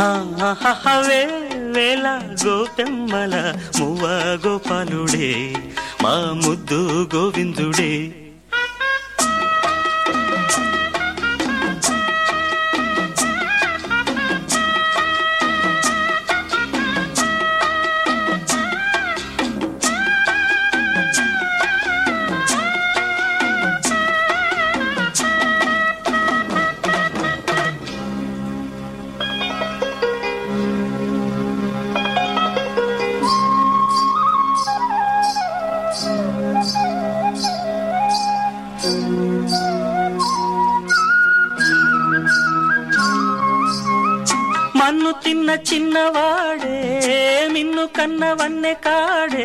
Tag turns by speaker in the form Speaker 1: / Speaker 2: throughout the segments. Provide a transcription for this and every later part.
Speaker 1: ఆహాహవే వేల గోపెమ్మల మువ్వ గోపాలుడే మా ముద్దు గోవిందుడే మన్ను తిన్న చిన్నవాడే మిన్ను కన్న వన్నె కాడే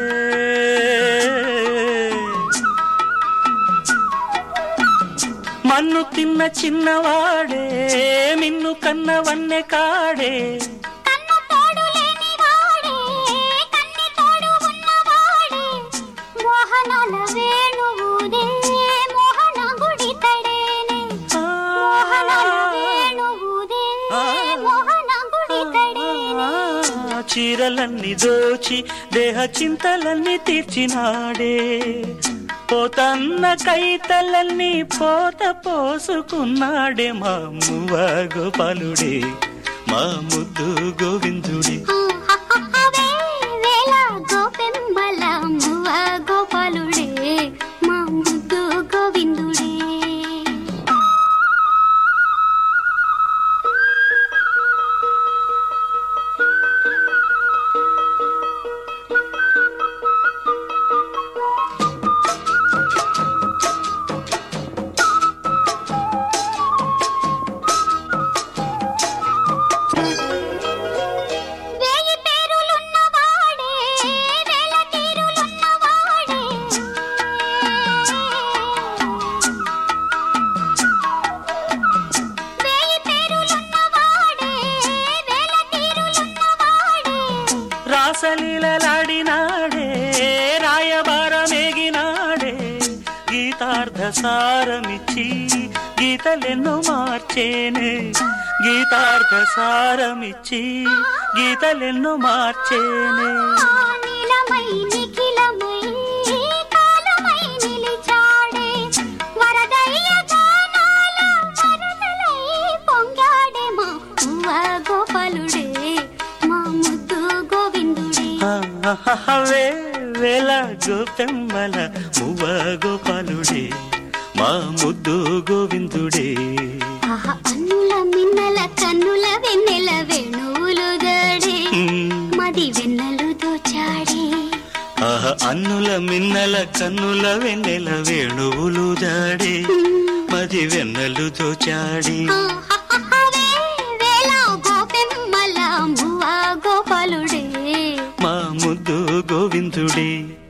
Speaker 1: మన్ను తిన్న చిన్నవాడే మిన్ను కన్న వన్నె కాడే
Speaker 2: కన్ను తోడు లేని వాడే కన్ని తోడు ఉన్నవాడే మోహనాల వేణువుదే మోహన గుడి తడేనే మోహనాల వేణువుదే మోహన గుడి తడేనే
Speaker 1: ఆ, చీరలన్నీ దోచి దేహ చింతలన్నీ తీర్చినాడే పోతన్న కైతలన్నీ పోత పోసుకున్నాడే మా మువ్వ గోపాలుడే మా ముద్దు గోవిందుడే
Speaker 2: అవే వేళ గోపెంబల మువ్వ గోపాలుడే మా ముద్దు గోవిందుడే వేయి పేరులున్నవాడే వేల తీరులున్నవాడే వేయి పేరులున్నవాడే వేల తీరులున్నవాడే
Speaker 1: రాసలీలలాడినాడే రాయబారమేగినాడే గీతార్థ సారమిచ్చి గీతలెన్నో మార్చేనే గీతార్థ సారమిచ్చి గీతలెన్నో మార్చేనే
Speaker 2: నీలమై నిఖిలమై కాలమై నిలిచాడే వరదయ్య గానాల వరదలై పొంగాడే మా పువ్వ గోపాలుడే మా ముద్దు గోవిందుడే
Speaker 1: ఆహాహవే వేల గోపెమ్మల మువ్వ గోపాలుడే మా ముద్దు గోవిందుడే
Speaker 2: ఆహా అన్నుల మిన్నల కన్నుల వెన్నెల వేణువులు గడే మది వెన్నెలు దోచాడే
Speaker 1: ఆహ అన్నుల మిన్నల కన్నుల వెన్నెల వేణువులు దాడే మది వెన్నెలు దోచాడి
Speaker 2: ఆహాహావే వేళ గోపెమ్మల మువ్వ గోపాలుడే
Speaker 1: మా ముద్దు గోవిందుడే